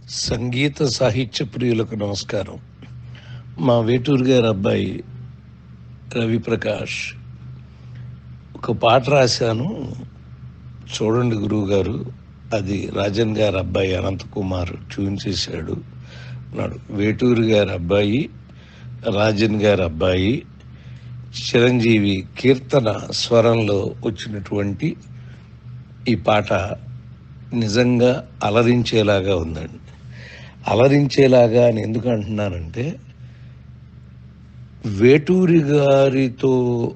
సంగీత సాహిత్య ప్రియులకు నమస్కారం మా వేటూరు గారి అబ్బాయి రవిప్రకాష్ ఒక పాట రాశాను చూడండి గురువు గారు అది రాజన్ గారి అబ్బాయి అనంతకుమార్ ట్యూన్ చేశాడు అన్నాడు వేటూరు గారి అబ్బాయి రాజన్ గారి అబ్బాయి చిరంజీవి కీర్తన స్వరంలో వచ్చినటువంటి ఈ పాట నిజంగా అలరించేలాగా ఉందండి అలరించేలాగా అని ఎందుకు అంటున్నానంటే వేటూరి గారితో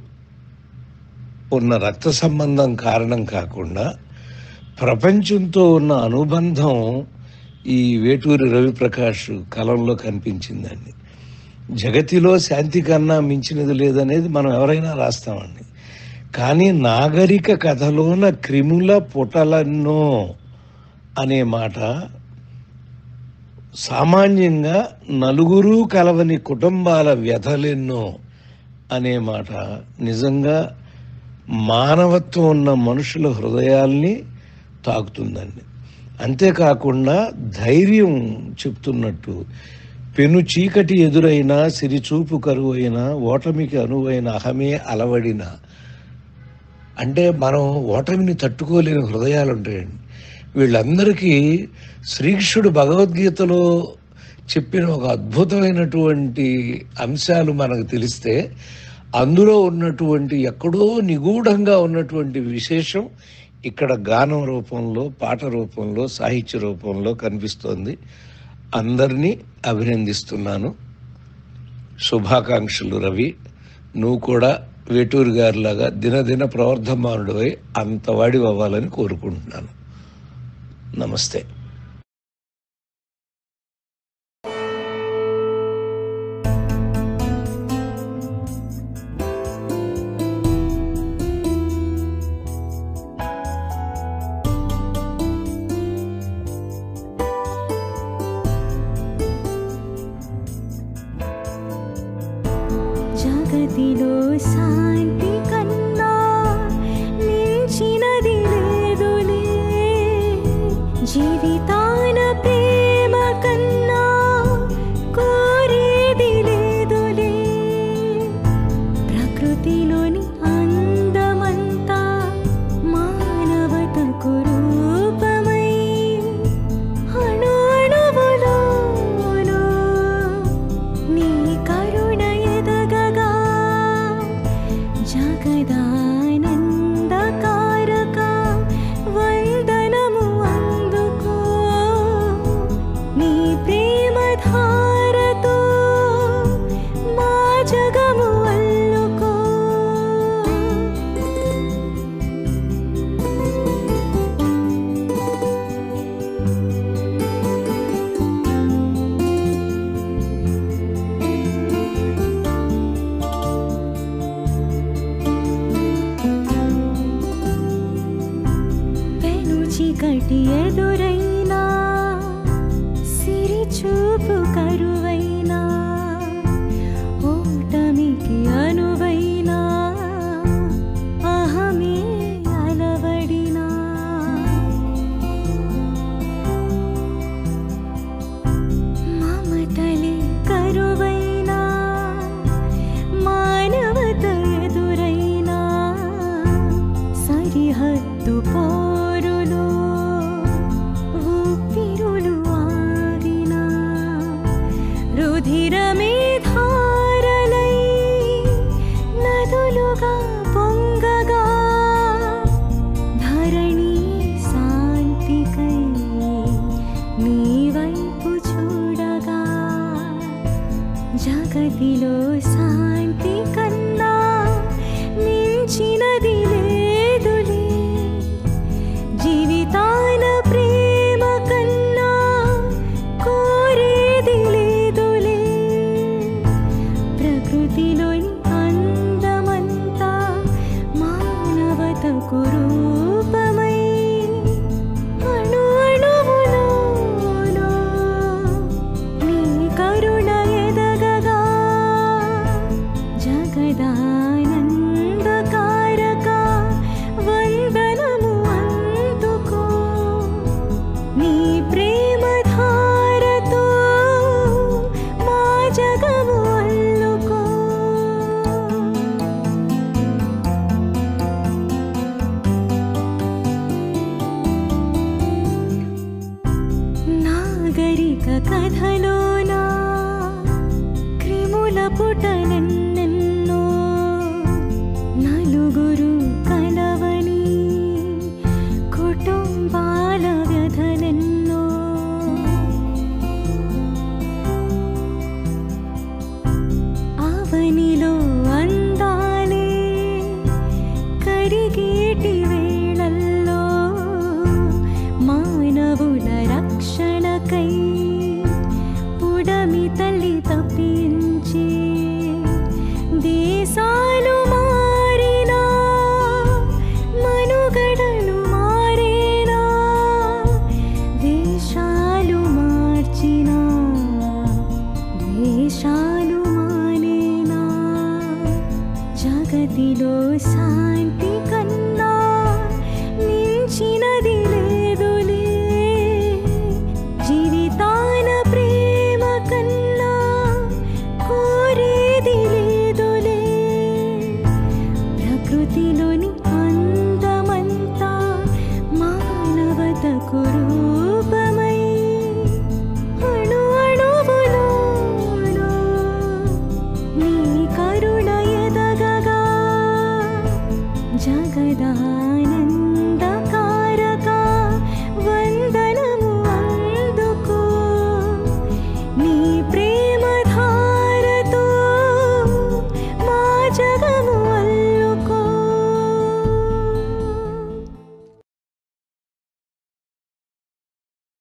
ఉన్న రక్త సంబంధం కారణం కాకుండా ప్రపంచంతో ఉన్న అనుబంధం ఈ వేటూరి రవిప్రకాష్ కలంలో కనిపించిందండి జగతిలో శాంతి కన్నా మించినది లేదనేది మనం ఎవరైనా రాస్తామండి కానీ నాగరిక కథలోన క్రిముల పుటలన్నో అనే మాట సామాన్యంగా నలుగురు కలవని కుటుంబాల వ్యధలెన్నో అనే మాట నిజంగా మానవత్వం ఉన్న మనుషుల హృదయాల్ని తాకుతుందండి అంతేకాకుండా ధైర్యం చెప్తున్నట్టు పెను చీకటి ఎదురైనా సిరిచూపు కరువైన ఓటమికి అనువైన అహమే అలవడిన అంటే మనం ఓటమిని తట్టుకోలేని హృదయాలు ఉంటాయండి వీళ్ళందరికీ శ్రీకృష్ణుడు భగవద్గీతలో చెప్పిన ఒక అద్భుతమైనటువంటి అంశాలు మనకు తెలిస్తే అందులో ఉన్నటువంటి ఎక్కడో నిగూఢంగా ఉన్నటువంటి విశేషం ఇక్కడ గానం రూపంలో పాట రూపంలో సాహిత్య రూపంలో కనిపిస్తోంది అందరినీ అభినందిస్తున్నాను శుభాకాంక్షలు రవి నువ్వు కూడా వేటూరు గారిలాగా దినదిన ప్రవర్ధమానుడివై అంతవాడి అవ్వాలని కోరుకుంటున్నాను నమస్తే జగతిలో శాంతి కన్నా మించినది లేదులే జీవితాన ప్రేమ కన్నా కోరేది లేదులే ప్రకృతిలోని అందమంతా మానవతకు రూపమై అణు అణువులోనూ నీ కరుణ ఎదగగా జగదానందకారక వందనము అందుకో నీ ప్రేమ ధారతో మా జగము అల్లుకో పెను చీకటి ఎదురైనా సిరి చూపు కరువైనా ఓటమికి అనువైనా అహమే అలవడినా మమతలే కరువైనా మానవత ఎదురైనా సరిహద్దు పోరులో ఊపిరులు ఆగినా చరిక కథలోనా క్రిముల పుటలెన్నెన్నో